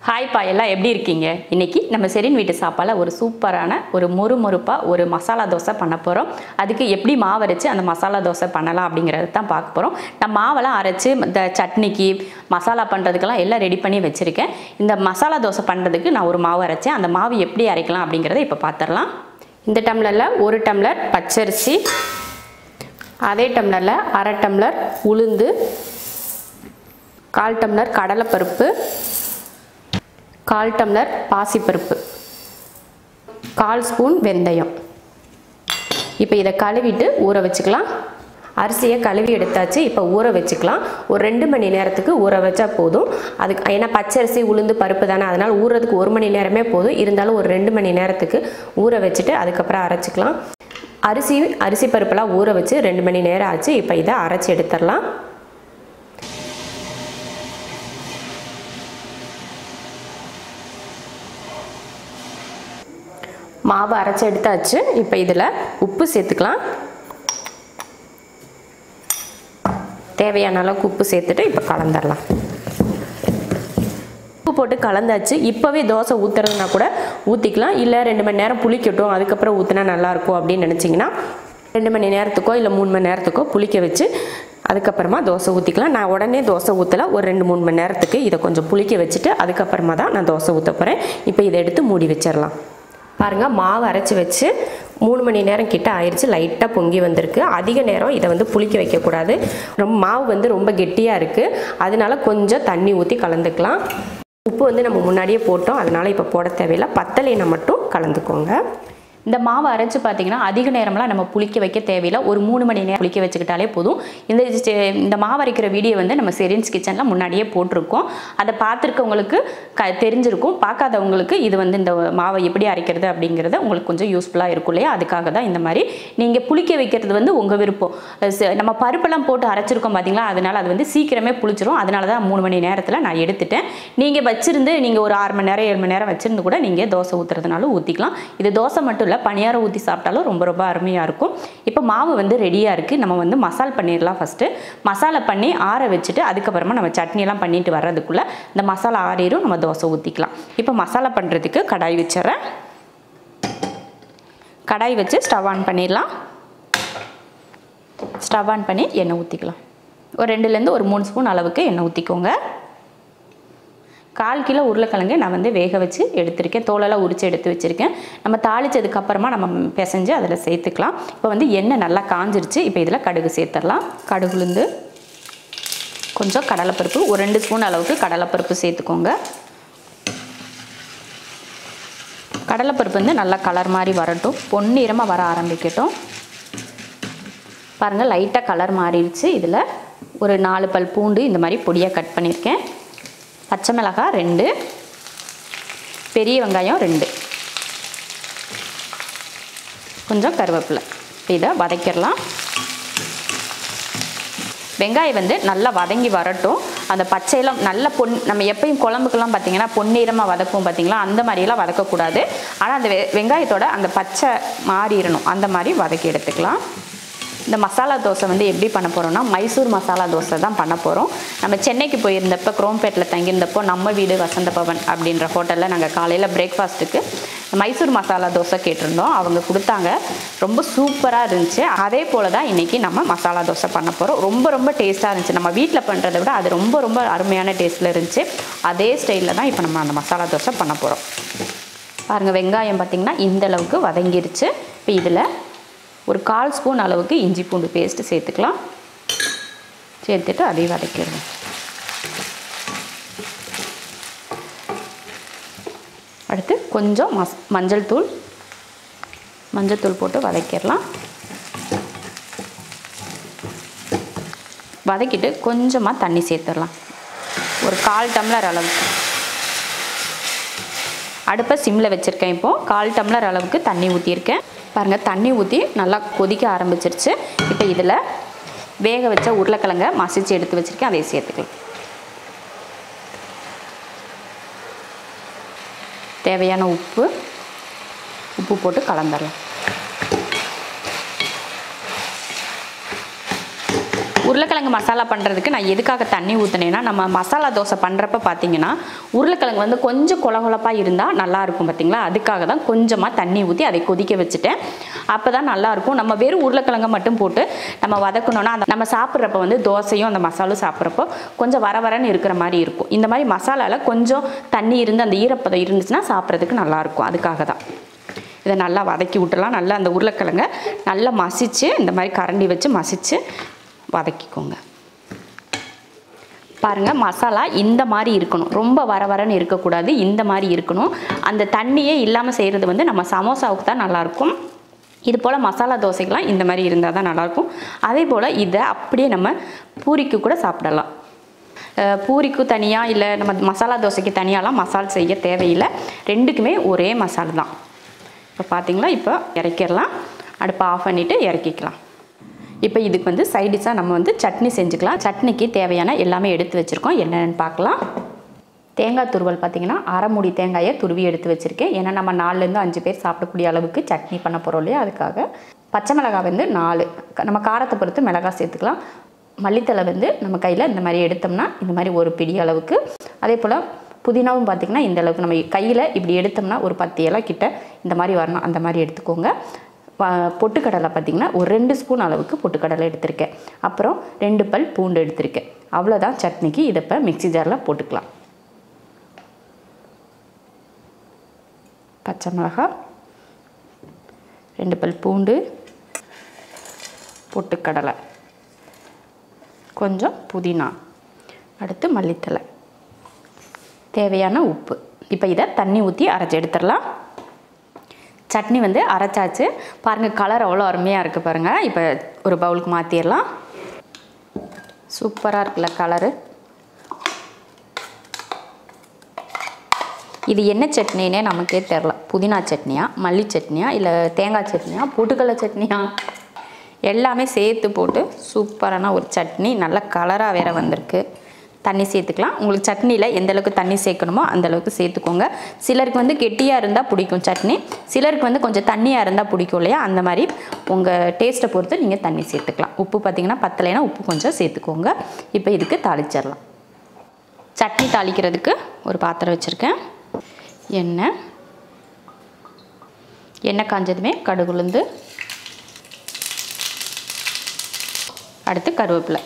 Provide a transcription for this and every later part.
ஹாய்ப்பா எல்லாம் எப்படி இருக்கீங்க இன்னைக்கு நம்ம செரின் வீட்டு சாப்பாடில் ஒரு சூப்பரான ஒரு மொறு மொறுப்பாக ஒரு மசாலா தோசை பண்ண போகிறோம் அதுக்கு எப்படி மாவு அரைச்சு அந்த மசாலா தோசை பண்ணலாம் அப்படிங்கிறத தான் பார்க்க போகிறோம் நான் மாவெல்லாம் அரைச்சு இந்த சட்னிக்கு மசாலா பண்ணுறதுக்கெல்லாம் எல்லாம் ரெடி பண்ணி வச்சுருக்கேன் இந்த மசாலா தோசை பண்ணுறதுக்கு நான் ஒரு மாவு அரைச்சேன் அந்த மாவு எப்படி அரைக்கலாம் அப்படிங்கிறத இப்போ பார்த்துடலாம் இந்த டம்ளரில் ஒரு டம்ளர் பச்சரிசி அதே டம்ளரில் அரை டம்ளர் உளுந்து கால் டம்ளர் கடலைப்பருப்பு கால் டம்ளர் பாசிப்பருப்பு கால் ஸ்பூன் வெந்தயம் இப்போ இதை கழுவிட்டு ஊற வச்சுக்கலாம் அரிசியை கழுவி எடுத்தாச்சு இப்போ ஊற வச்சுக்கலாம் ஒரு ரெண்டு மணி நேரத்துக்கு ஊற வச்சா போதும் அதுக்கு ஏன்னா பச்சரிசி உளுந்து பருப்பு தானே அதனால் ஊறுறதுக்கு ஒரு மணி நேரமே போதும் இருந்தாலும் ஒரு ரெண்டு மணி நேரத்துக்கு ஊற வச்சுட்டு அதுக்கப்புறம் அரைச்சிக்கலாம் அரிசி அரிசி பருப்பெல்லாம் ஊற வச்சு ரெண்டு மணி நேரம் ஆச்சு இப்போ இதை அரைச்சி எடுத்துடலாம் மாவு அரைச்சி எடுத்தாச்சு இப்போ இதில் உப்பு சேர்த்துக்கலாம் தேவையான அளவுக்கு உப்பு சேர்த்துட்டு இப்போ கலந்துடலாம் உப்பு போட்டு கலந்தாச்சு இப்போவே தோசை ஊற்றுறதுனா கூட ஊற்றிக்கலாம் இல்லை ரெண்டு மணி நேரம் புளிக்கட்டும் அதுக்கப்புறம் ஊற்றினா நல்லாயிருக்கும் அப்படின்னு நினச்சிங்கன்னா ரெண்டு மணி நேரத்துக்கோ இல்லை மூணு மணி நேரத்துக்கோ புளிக்க வச்சு அதுக்கப்புறமா தோசை ஊற்றிக்கலாம் நான் உடனே தோசை ஊற்றல ஒரு ரெண்டு மூணு மணி நேரத்துக்கு இதை கொஞ்சம் புளிக்க வச்சுட்டு அதுக்கப்புறமா தான் நான் தோசை ஊற்ற போகிறேன் இப்போ இதை எடுத்து மூடி வச்சிடலாம் பாருங்கள் மாவு அரைச்சி வச்சு மூணு மணி நேரம் கிட்ட ஆயிடுச்சு லைட்டாக பொங்கி வந்திருக்கு அதிக நேரம் இதை வந்து புளிக்க வைக்கக்கூடாது ரொம்ப மாவு வந்து ரொம்ப கெட்டியாக இருக்குது அதனால கொஞ்சம் தண்ணி ஊற்றி கலந்துக்கலாம் உப்பு வந்து நம்ம முன்னாடியே போட்டோம் அதனால் இப்போ போட தேவையில்லை பத்தலைனை மட்டும் கலந்துக்கோங்க இந்த மாவு அரைச்சி பார்த்தீங்கன்னா அதிக நேரம்லாம் நம்ம புளிக்க வைக்க தேவையில்லை ஒரு மூணு மணி நேரம் புளிக்க வச்சுக்கிட்டாலே போதும் இந்த இந்த மாவு அரைக்கிற வீடியோ வந்து நம்ம செரின்ஸ் கிச்சனில் முன்னாடியே போட்டிருக்கோம் அதை பார்த்துருக்கவங்களுக்கு க தெரிஞ்சிருக்கும் பார்க்காதவங்களுக்கு இது வந்து இந்த மாவை எப்படி அரைக்கிறது அப்படிங்கிறத உங்களுக்கு கொஞ்சம் யூஸ்ஃபுல்லாக இருக்கும் இல்லையா அதுக்காக தான் இந்த மாதிரி நீங்கள் புளிக்க வைக்கிறது வந்து உங்கள் விருப்பம் ச- நம்ம பருப்பெல்லாம் போட்டு அரைச்சிருக்கோம் பார்த்தீங்களா அதனால அது வந்து சீக்கிரமே புளிச்சிரும் அதனால தான் மூணு மணி நேரத்தில் நான் எடுத்துட்டேன் நீங்கள் வச்சிருந்து நீங்கள் ஒரு ஆறு மணி நேரம் ஏழு மணி நேரம் வச்சிருந்து கூட நீங்கள் தோசை ஊற்றுறதுனாலும் ஊற்றிக்கலாம் இது தோசை மட்டும் இல்லை பணியாரம் ஊற்றி சாப்பிட்டாலும் ரொம்ப ரொம்ப அருமையாக இருக்கும் இப்போ மாவு வந்து ரெடியாக இருக்குது நம்ம வந்து மசால் பண்ணிடலாம் ஃபஸ்ட்டு மசாலா பண்ணி ஆற வச்சுட்டு அதுக்கப்புறமா நம்ம சட்னியெல்லாம் பண்ணிட்டு வர்றதுக்குள்ளே இந்த மசாலா ஆறிடும் நம்ம தோசை ஊற்றிக்கலாம் இப்போ மசாலா பண்ணுறதுக்கு கடாய் வச்சிடுறேன் கடாய் வச்சு ஸ்டவ் ஆன் பண்ணிடலாம் ஸ்டவ் ஆன் பண்ணி எண்ணெய் ஊற்றிக்கலாம் ஒரு ரெண்டுலேருந்து ஒரு மூணு ஸ்பூன் அளவுக்கு எண்ணெய் ஊற்றிக்கோங்க கால் கிலோ உருளைக்கிழங்கு நான் வந்து வேக வச்சு எடுத்திருக்கேன் தோலெல்லாம் உரித்து எடுத்து வச்சுருக்கேன் நம்ம தாளிச்சதுக்கு அப்புறமா நம்ம பிசைஞ்சு அதில் சேர்த்துக்கலாம் இப்போ வந்து எண்ணெய் நல்லா காஞ்சிருச்சு இப்போ இதில் கடுகு சேர்த்துடலாம் கடுகுலுந்து கொஞ்சம் கடலைப்பருப்பு ஒரு ரெண்டு ஸ்பூன் அளவுக்கு கடலைப்பருப்பு சேர்த்துக்கோங்க கடலைப்பருப்பு வந்து நல்லா கலர் மாதிரி வரட்டும் பொன்னிறமாக வர ஆரம்பிக்கட்டும் பாருங்கள் லைட்டாக கலர் மாறிடுச்சு இதில் ஒரு நாலு பல் பூண்டு இந்த மாதிரி பொடியாக கட் பண்ணியிருக்கேன் பச்சை மிளகாய் ரெண்டு பெரிய வெங்காயம் ரெண்டு கொஞ்சம் கருவேப்பிலை இப்போ இதை வதக்கிடலாம் வெங்காயம் வந்து நல்லா வதங்கி வரட்டும் அந்த பச்சையெல்லாம் நல்ல பொன் நம்ம எப்பயும் குழம்புக்கெல்லாம் பார்த்தீங்கன்னா பொன்னிறமாக வதக்கும் பார்த்தீங்களா அந்த மாதிரியெல்லாம் வதக்கக்கூடாது ஆனால் அந்த வெ வெங்காயத்தோட அந்த பச்சை மாறிடணும் அந்த மாதிரி வதக்கி எடுத்துக்கலாம் இந்த மசாலா தோசை வந்து எப்படி பண்ண போகிறோம்னா மைசூர் மசாலா தோசை தான் பண்ண போகிறோம் நம்ம சென்னைக்கு போயிருந்தப்போ குரோம்பேட்டில் தங்கியிருந்தப்போ நம்ம வீடு வசந்த பவன் அப்படின்ற ஹோட்டலில் நாங்கள் காலையில் பிரேக்ஃபாஸ்ட்டுக்கு மைசூர் மசாலா தோசை கேட்டிருந்தோம் அவங்க கொடுத்தாங்க ரொம்ப சூப்பராக இருந்துச்சு அதே போல் தான் இன்றைக்கி நம்ம மசாலா தோசை பண்ண போகிறோம் ரொம்ப ரொம்ப டேஸ்ட்டாக இருந்துச்சு நம்ம வீட்டில் பண்ணுறதை விட அது ரொம்ப ரொம்ப அருமையான டேஸ்ட்டில் இருந்துச்சு அதே ஸ்டைலில் தான் இப்போ நம்ம அந்த மசாலா தோசை பண்ண போகிறோம் பாருங்கள் வெங்காயம் பார்த்திங்கன்னா இந்த அளவுக்கு வதங்கிருச்சு இப்போ இதில் ஒரு கால் ஸ்பூன் அளவுக்கு இஞ்சி பூண்டு பேஸ்ட்டு சேர்த்துக்கலாம் சேர்த்துட்டு அதையும் வதக்கிடுங்க அடுத்து கொஞ்சம் மஸ் மஞ்சள் தூள் மஞ்சள் தூள் போட்டு வதக்கிடலாம் வதக்கிட்டு கொஞ்சமாக தண்ணி சேர்த்துடலாம் ஒரு கால் டம்ளர் அளவுக்கு அடுப்பை சிம்மில் வச்சுருக்கேன் இப்போது கால் டம்ளர் அளவுக்கு தண்ணி ஊற்றியிருக்கேன் பாருங்கள் தண்ணி ஊற்றி நல்லா கொதிக்க ஆரம்பிச்சிருச்சு இப்போ இதில் வேக வச்ச உருளைக்கிழங்க மசிச்சு எடுத்து வச்சுருக்கேன் அதை சேர்த்துக்கலாம் தேவையான உப்பு உப்பு போட்டு கலந்துடலாம் உருளைக்கிழங்கு மசாலா பண்ணுறதுக்கு நான் எதுக்காக தண்ணி ஊற்றினேன்னா நம்ம மசாலா தோசை பண்ணுறப்ப பார்த்தீங்கன்னா உருளைக்கிழங்கு வந்து கொஞ்சம் கொலகொலப்பாக இருந்தால் நல்லாயிருக்கும் பார்த்தீங்களா அதுக்காக தான் கொஞ்சமாக தண்ணி ஊற்றி அதை கொதிக்க வச்சுட்டேன் அப்போ தான் நல்லாயிருக்கும் நம்ம வெறும் உருளைக்கிழங்கை மட்டும் போட்டு நம்ம வதக்கணும்னா அந்த நம்ம சாப்பிட்றப்ப வந்து தோசையும் அந்த மசாலும் சாப்பிட்றப்போ கொஞ்சம் வர வரன்னு இருக்கிற மாதிரி இருக்கும் இந்த மாதிரி மசாலாவில் கொஞ்சம் தண்ணி இருந்து அந்த ஈரப்பதம் இருந்துச்சுன்னா சாப்பிட்றதுக்கு நல்லாயிருக்கும் அதுக்காக தான் இதை நல்லா வதக்கி விட்டுலாம் நல்லா அந்த உருளைக்கிழங்க நல்லா மசிச்சு இந்த மாதிரி கரண்டி வச்சு மசிச்சு வதக்கிக்கோங்க பாருங்கள் மசாலா இந்த மாதிரி இருக்கணும் ரொம்ப வர வரன்னு இருக்கக்கூடாது இந்த மாதிரி இருக்கணும் அந்த தண்ணியே இல்லாமல் செய்கிறது வந்து நம்ம சமோசாவுக்கு தான் நல்லாயிருக்கும் இது போல் மசாலா தோசைக்கெலாம் இந்த மாதிரி இருந்தால் தான் நல்லாயிருக்கும் அதே போல் இதை அப்படியே நம்ம பூரிக்கு கூட சாப்பிடலாம் அஹ் பூரிக்கு தனியாக இல்லை நம்ம மசாலா தோசைக்கு தனியாலாம் மசால் செய்ய தேவையில்லை ரெண்டுக்குமே ஒரே மசால் தான் இப்போ பார்த்தீங்களா இப்போ இறக்கிடலாம் அடுப்பை ஆஃப் பண்ணிவிட்டு இறக்கிக்கலாம் இப்போ இதுக்கு வந்து சைடிஷாக நம்ம வந்து சட்னி செஞ்சுக்கலாம் சட்னிக்கு தேவையான எல்லாமே எடுத்து வச்சுருக்கோம் என்னென்னு பார்க்கலாம் தேங்காய் துருவல் பார்த்தீங்கன்னா அரை மூடி தேங்காயை துருவி எடுத்து வச்சுருக்கேன் ஏன்னா நம்ம நாலுலேருந்து அஞ்சு பேர் சாப்பிடக்கூடிய அளவுக்கு சட்னி பண்ண போகிறோம் இல்லையா அதுக்காக பச்சை மிளகாய் வந்து நாலு க- நம்ம காரத்தை பொறுத்து மிளகாய் சேர்த்துக்கலாம் மல்லித்தலை வந்து நம்ம கையில் இந்த மாதிரி எடுத்தோம்னா இந்த மாதிரி ஒரு பிடி அளவுக்கு அதே போல் புதினாவும் பார்த்திங்கன்னா இந்த அளவுக்கு நம்ம கையில் இப்படி எடுத்தோம்னா ஒரு பத்து இலை கிட்ட இந்த மாதிரி வரணும் அந்த மாதிரி எடுத்துக்கோங்க வ- பொட்டுக்கடலை பார்த்திங்கன்னா ஒரு ரெண்டு ஸ்பூன் அளவுக்கு பொட்டுக்கடலை எடுத்திருக்கேன் அப்புறம் ரெண்டு பல் பூண்டு எடுத்திருக்கேன் அவ்வளோதான் சட்னிக்கு இதை இப்போ மிக்ஸி ஜாரில் போட்டுக்கலாம் பச்சை மிளகாய் ரெண்டு பல் பூண்டு பொட்டுக்கடலை கொஞ்சம் புதினா அடுத்து மல்லித்தலை தேவையான உப்பு இப்போ இதை தண்ணி ஊற்றி அரைச்சி எடுத்துடலாம் சட்னி வந்து அரைச்சாச்சு பாருங்கள் கலர் அவ்வளோ அருமையாக இருக்குது பாருங்கள் இப்போ ஒரு பவுலுக்கு மாற்றிடலாம் சூப்பராக இருக்குல்ல கலரு இது என்ன சட்னினே நமக்கே தெரில புதினா சட்னியா மல்லி சட்னியா இல்லை தேங்காய் சட்னியா பொட்டுக்கடலை சட்னியா எல்லாமே சேர்த்து போட்டு சூப்பரான ஒரு சட்னி நல்ல கலராக வேற வந்திருக்கு தண்ணி சேர்த்துக்கலாம் உங்களுக்கு சட்னியில் எந்த அளவுக்கு தண்ணி சேர்க்கணுமோ அந்த அளவுக்கு சேர்த்துக்கோங்க சிலருக்கு வந்து கெட்டியாக இருந்தால் பிடிக்கும் சட்னி சிலருக்கு வந்து கொஞ்சம் தண்ணியாக இருந்தால் பிடிக்கும் இல்லையா அந்த மாதிரி உங்கள் டேஸ்ட்டை பொறுத்து நீங்கள் தண்ணி சேர்த்துக்கலாம் உப்பு பார்த்தீங்கன்னா பத்தலைனா உப்பு கொஞ்சம் சேர்த்துக்கோங்க இப்போ இதுக்கு தாளிச்சிடலாம் சட்னி தாளிக்கிறதுக்கு ஒரு பாத்திரம் வச்சுருக்கேன் எண்ணெய் எண்ணெய் காஞ்சதுமே கடுகு உளுந்து அடுத்து கருவேப்பிலை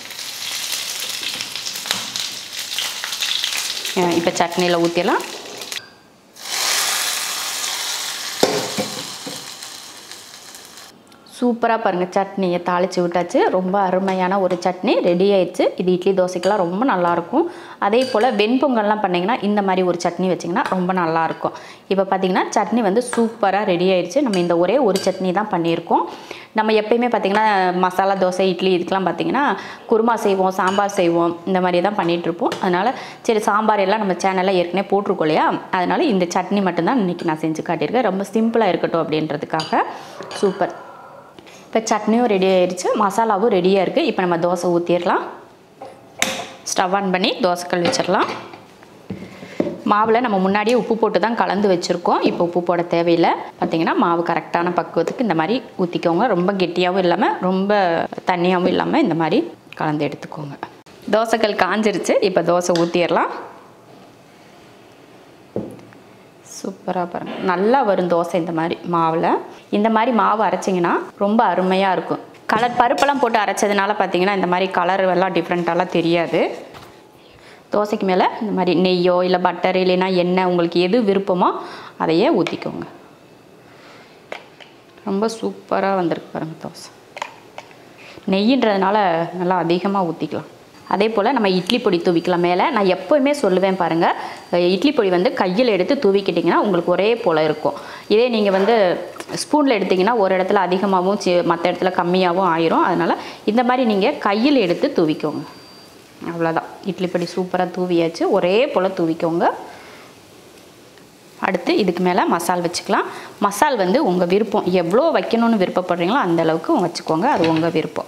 இப்போ சட்னியில் ஊற்றிடலாம் சூப்பராக பாருங்கள் சட்னியை தாளித்து விட்டாச்சு ரொம்ப அருமையான ஒரு சட்னி ரெடி ஆயிடுச்சு இது இட்லி தோசைக்கெல்லாம் ரொம்ப நல்லாயிருக்கும் அதே போல் வெண்பொங்கல்லாம் பண்ணிங்கன்னா இந்த மாதிரி ஒரு சட்னி வச்சிங்கன்னா ரொம்ப நல்லாயிருக்கும் இப்போ பார்த்தீங்கன்னா சட்னி வந்து சூப்பராக ரெடி ஆயிடுச்சு நம்ம இந்த ஒரே ஒரு சட்னி தான் பண்ணியிருக்கோம் நம்ம எப்பயுமே பார்த்திங்கன்னா மசாலா தோசை இட்லி இதுக்கெலாம் பார்த்திங்கன்னா குருமா செய்வோம் சாம்பார் செய்வோம் இந்த மாதிரி தான் பண்ணிகிட்டு இருப்போம் அதனால் சரி சாம்பார் எல்லாம் நம்ம சேனலில் ஏற்கனவே போட்டிருக்கோம் இல்லையா அதனால் இந்த சட்னி மட்டும்தான் இன்றைக்கி நான் செஞ்சு காட்டியிருக்கேன் ரொம்ப சிம்பிளாக இருக்கட்டும் அப்படின்றதுக்காக சூப்பர் இப்போ சட்னியும் ரெடி ஆயிடுச்சு மசாலாவும் ரெடியாக இருக்குது இப்போ நம்ம தோசை ஊற்றிடலாம் ஸ்டவ் ஆன் பண்ணி தோசைக்கல் வச்சிடலாம் மாவில் நம்ம முன்னாடியே உப்பு போட்டு தான் கலந்து வச்சுருக்கோம் இப்போ உப்பு போட தேவையில்லை பார்த்தீங்கன்னா மாவு கரெக்டான பக்குவத்துக்கு இந்த மாதிரி ஊற்றிக்கோங்க ரொம்ப கெட்டியாகவும் இல்லாமல் ரொம்ப தண்ணியாகவும் இல்லாமல் இந்த மாதிரி கலந்து எடுத்துக்கோங்க தோசைக்கல் காஞ்சிருச்சு இப்போ தோசை ஊற்றிடலாம் சூப்பராக பாருங்கள் நல்லா வரும் தோசை இந்த மாதிரி மாவில் இந்த மாதிரி மாவு அரைச்சிங்கன்னா ரொம்ப அருமையாக இருக்கும் கலர் பருப்பெல்லாம் போட்டு அரைச்சதுனால பார்த்தீங்கன்னா இந்த மாதிரி கலர் எல்லாம் டிஃப்ரெண்ட்டாலாம் தெரியாது தோசைக்கு மேலே இந்த மாதிரி நெய்யோ இல்லை பட்டர் இல்லைன்னா எண்ணெய் உங்களுக்கு எது விருப்பமோ அதையே ஊற்றிக்கோங்க ரொம்ப சூப்பராக வந்திருக்கு பாருங்கள் தோசை நெய்யின்றதுனால நல்லா அதிகமாக ஊற்றிக்கலாம் அதே போல் நம்ம இட்லி பொடி தூவிக்கலாம் மேலே நான் எப்போவுமே சொல்லுவேன் பாருங்கள் இட்லி பொடி வந்து கையில் எடுத்து தூவிக்கிட்டிங்கன்னா உங்களுக்கு ஒரே போல் இருக்கும் இதே நீங்கள் வந்து ஸ்பூனில் எடுத்திங்கன்னா ஒரு இடத்துல அதிகமாகவும் சி மற்ற இடத்துல கம்மியாகவும் ஆயிரும் அதனால் இந்த மாதிரி நீங்கள் கையில் எடுத்து தூவிக்கோங்க அவ்வளோதான் இட்லி பொடி சூப்பராக தூவியாச்சு ஒரே போல் தூவிக்கோங்க அடுத்து இதுக்கு மேலே மசால் வச்சுக்கலாம் மசால் வந்து உங்கள் விருப்பம் எவ்வளோ வைக்கணும்னு விருப்பப்படுறீங்களோ அந்த அளவுக்கு வச்சுக்கோங்க அது உங்கள் விருப்பம்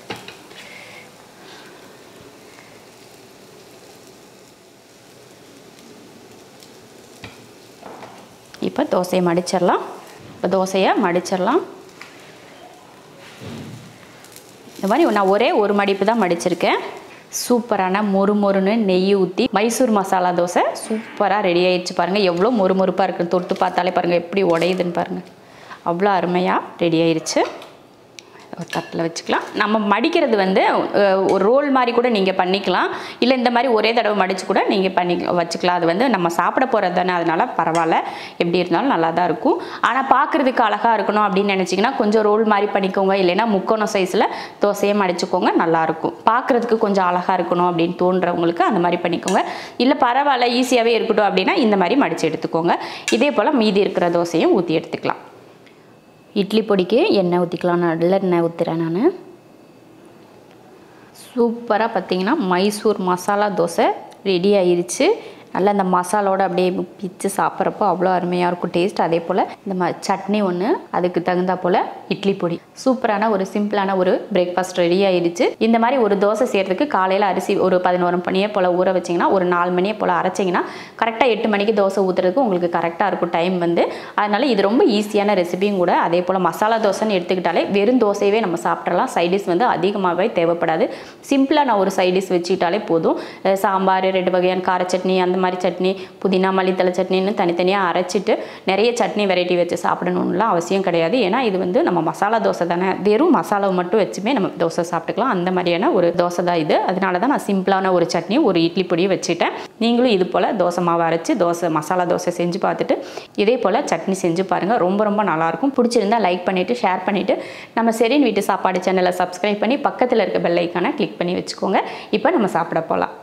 இப்போ தோசையை மடிச்சிடலாம் இப்போ தோசையை மடிச்சிடலாம் இந்த மாதிரி நான் ஒரே ஒரு மடிப்பு தான் மடிச்சிருக்கேன் சூப்பரான மொறு மொறுன்னு நெய் ஊற்றி மைசூர் மசாலா தோசை சூப்பராக ரெடி ஆயிடுச்சு பாருங்கள் எவ்வளோ மொறு மொறுப்பாக இருக்குன்னு தொட்டு பார்த்தாலே பாருங்கள் எப்படி உடையுதுன்னு பாருங்கள் அவ்வளோ அருமையாக ரெடி ஆயிருச்சு ஒரு தட்டில் வச்சுக்கலாம் நம்ம மடிக்கிறது வந்து அஹ், ஒரு ரோல் மாதிரி கூட நீங்கள் பண்ணிக்கலாம் இல்லை இந்த மாதிரி ஒரே தடவை மடித்து கூட நீங்கள் பண்ணி வச்சுக்கலாம் அது வந்து நம்ம சாப்பிட போகிறது தானே அதனால பரவாயில்ல எப்படி இருந்தாலும் நல்லா தான் இருக்கும் ஆனால் பார்க்குறதுக்கு அழகாக இருக்கணும் அப்படின்னு நினச்சிங்கன்னா கொஞ்சம் ரோல் மாதிரி பண்ணிக்கோங்க இல்லைன்னா முக்கோணம் சைஸில் தோசையை மடிச்சுக்கோங்க நல்லாயிருக்கும் பார்க்குறதுக்கு கொஞ்சம் அழகாக இருக்கணும் அப்படின்னு தோன்றவங்களுக்கு அந்த மாதிரி பண்ணிக்கோங்க இல்லை பரவாயில்ல ஈஸியாகவே இருக்கட்டும் அப்படின்னா இந்த மாதிரி மடித்து எடுத்துக்கோங்க இதே போல் மீதி இருக்கிற தோசையும் ஊற்றி எடுத்துக்கலாம் இட்லி பொடிக்கு எண்ணெய் ஊற்றிக்கலாம் நல்ல எண்ணெய் ஊற்றுறேன் நான் சூப்பராக பார்த்தீங்கன்னா மைசூர் மசாலா தோசை ரெடி ஆயிருச்சு நல்லா இந்த மசாலோட அப்படியே பிச்சு சாப்பிட்றப்போ அவ்வளோ அருமையாக இருக்கும் டேஸ்ட் அதே போல் இந்த ம சட்னி ஒன்று அதுக்கு தகுந்தா போல் இட்லி பொடி சூப்பரான ஒரு சிம்பிளான ஒரு பிரேக்ஃபாஸ்ட் ரெடி ஆயிருச்சு இந்த மாதிரி ஒரு தோசை செய்கிறதுக்கு காலையில் அரிசி ஒரு பதினோரு மணியே போல் ஊற வச்சிங்கன்னா ஒரு நாலு மணியே போல் அரைச்சிங்கன்னா கரெக்டாக எட்டு மணிக்கு தோசை ஊற்றுறதுக்கு உங்களுக்கு கரெக்டாக இருக்கும் டைம் வந்து அதனால் இது ரொம்ப ஈஸியான ரெசிபியும் கூட அதே போல் மசாலா தோசைன்னு எடுத்துக்கிட்டாலே வெறும் தோசையவே நம்ம சாப்பிட்றலாம் சைடிஷ் வந்து அதிகமாகவே தேவைப்படாது சிம்பிளாக நான் ஒரு சைடிஷ் வச்சுக்கிட்டாலே போதும் அஹ் சாம்பார் ரெண்டு வகையான கார சட்னி அந்த மாதிரி சட்னி புதினா மல்லித்தலை சட்னின்னு தனித்தனியாக அரைச்சிட்டு நிறைய சட்னி வெரைட்டி வச்சு சாப்பிடணும்லாம் அவசியம் கிடையாது ஏன்னா இது வந்து நம்ம மசாலா தோசை தானே வெறும் மசாலாவை மட்டும் வச்சுமே நம்ம தோசை சாப்பிட்டுக்கலாம் அந்த மாதிரியான ஒரு தோசை தான் இது அதனால தான் நான் சிம்பிளான ஒரு சட்னி ஒரு இட்லி பொடியும் வச்சுட்டேன் நீங்களும் இது போல் தோசை மாவு அரைச்சி தோசை மசாலா தோசை செஞ்சு பார்த்துட்டு இதே போல் சட்னி செஞ்சு பாருங்கள் ரொம்ப ரொம்ப நல்லாயிருக்கும் பிடிச்சிருந்தா லைக் பண்ணிவிட்டு ஷேர் பண்ணிவிட்டு நம்ம செரின் வீட்டு சாப்பாடு சேனலை சப்ஸ்கிரைப் பண்ணி பக்கத்தில் இருக்க பெல் ஐக்கானை கிளிக் பண்ணி வச்சுக்கோங்க இப்போ நம்ம சாப்பிட போகலாம்